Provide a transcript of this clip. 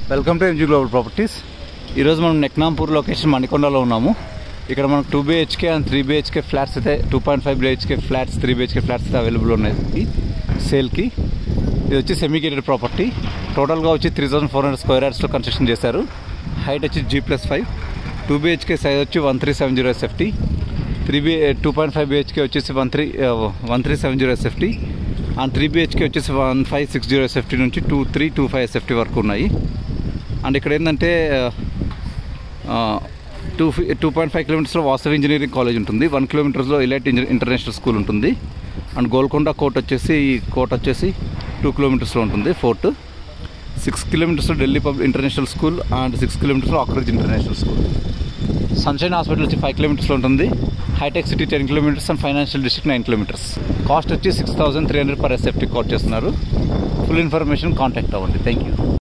welcome to MG global properties ఈరోజు మనం Neknampur location మణికొండలో ఉన్నాము ఇక్కడ మనకు two BHK and three BHK flats అయితే two point five BHK flats three BHK flats అయితే అవైలబుల్ ఉన్నాయి సేల్కి ఇది వచ్చి సెమీ గేటెడ్ ప్రాపర్టీ టోటల్గా వచ్చి three thousand four hundred square యార్డ్స్లో కన్స్ట్రక్షన్ చేశారు హైట్ వచ్చి G plus five two BHK size వచ్చి one three seven zero SFT three B two point five BHK వచ్చేసి one three one three seven zero SFT and three BHK వచ్చేసి one five six zero SFT నుంచి two three two five SFT వరకు ఉన్నాయి and ఇక్కడ ఏంటంటే two two point five కిలోమీటర్స్లో Vasavi engineering college ఉంటుంది one కిలోమీటర్స్లో ఇలైట్ ఇంటర్నేషనల్ స్కూల్ ఉంటుంది అండ్ గోల్కొండ కోర్ట్ వచ్చేసి ఈ కోర్ట్ వచ్చేసి టూ కిలోమీటర్స్లో ఉంటుంది ఫోర్ట్ సిక్స్ కిలోమీటర్స్లో Delhi public international school and six కిలోమీటర్స్లో Oakridge international school sunshine hospital వచ్చి ఫైవ్ కిలోమీటర్స్లో ఉంటుంది hitech city ten kilometres and financial district nine kilometres cost వచ్చి six thousand three hundred per SFT call చేస్తున్నారు full information contact అవ్వండి thank you